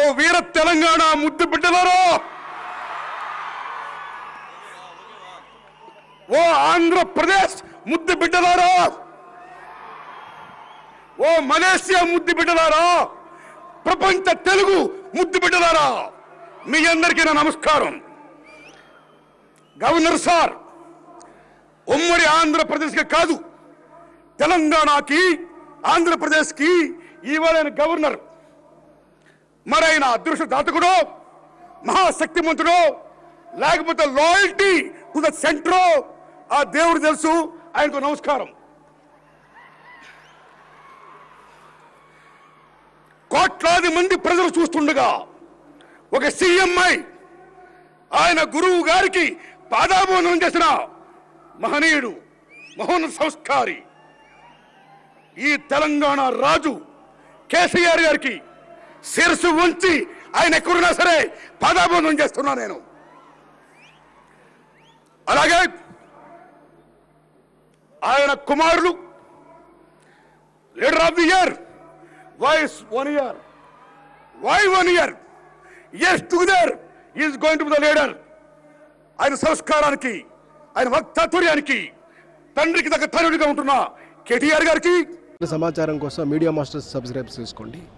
వీర తెలంగాణ ముద్దు బిడ్డలారా ఓ ఆంధ్రప్రదేశ్ ముద్దు బిడ్డలారా ఓ మలేసియా ముద్దు బిడ్డలారా ప్రపంచ తెలుగు ముద్దు బిడ్డలారా మీ అందరికీ నా నమస్కారం గవర్నర్ సార్ ఉమ్మడి ఆంధ్రప్రదేశ్కి కాదు తెలంగాణకి ఆంధ్రప్రదేశ్కి ఇవాళ ఆయన గవర్నర్ మరి ఆయన అదృష్ట దాతకుడో మహాశక్తిమంతుడో లేకపోతే లాయల్టీ టు ద సెంట్రో ఆ దేవుడు తెలుసు ఆయనకు నమస్కారం కోట్లాది మంది ప్రజలు చూస్తుండగా ఒక సీఎంఐ ఆయన గురువు గారికి పాదాభోనం చేసిన మహనీయుడు మహోన్నత సంస్కారి ఈ తెలంగాణ రాజు కేసీఆర్ గారికి శిరసు ఉంచి ఆయన ఎక్కడున్నా సరే పాదాభోనం చేస్తున్నా నేను అలాగే ఆయన కుమారులు leader of the year wise one year why one year as together is going to the leader ఆయన సంస్కారానికి ఆయన వక్తత్వర్యానికి తండ్రికి తగ్గ తరుడిగా ఉంటున్న కేటీఆర్ గారికి సమాచారం కోసం మీడియా మాస్టర్స్ సబ్స్క్రైబ్ చేసుకోండి